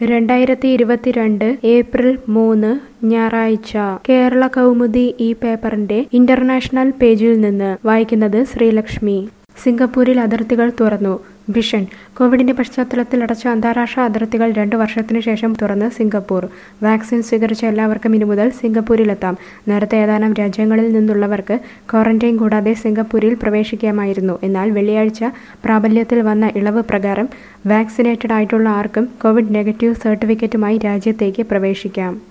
രണ്ടായിരത്തി ഇരുപത്തിരണ്ട് ഏപ്രിൽ മൂന്ന് ഞായറാഴ്ച കേരള കൗമുദി ഈ പേപ്പറിന്റെ ഇന്റർനാഷണൽ പേജിൽ നിന്ന് വായിക്കുന്നത് ശ്രീലക്ഷ്മി സിംഗപ്പൂരിൽ അതിർത്തികൾ തുറന്നു ഭിഷൻ കോവിഡിന്റെ പശ്ചാത്തലത്തിൽ അടച്ച അന്താരാഷ്ട്ര അതിർത്തികൾ രണ്ടു വർഷത്തിനു ശേഷം തുറന്ന് സിംഗപ്പൂർ വാക്സിൻ സ്വീകരിച്ച എല്ലാവർക്കും ഇനി മുതൽ സിംഗപ്പൂരിലെത്താം നേരത്തെ ഏതാനും രാജ്യങ്ങളിൽ നിന്നുള്ളവർക്ക് ക്വാറന്റൈൻ കൂടാതെ സിംഗപ്പൂരിൽ പ്രവേശിക്കാമായിരുന്നു എന്നാൽ വെള്ളിയാഴ്ച പ്രാബല്യത്തിൽ വന്ന ഇളവ് പ്രകാരം വാക്സിനേറ്റഡ് ആയിട്ടുള്ള ആർക്കും കോവിഡ് നെഗറ്റീവ് സർട്ടിഫിക്കറ്റുമായി രാജ്യത്തേക്ക് പ്രവേശിക്കാം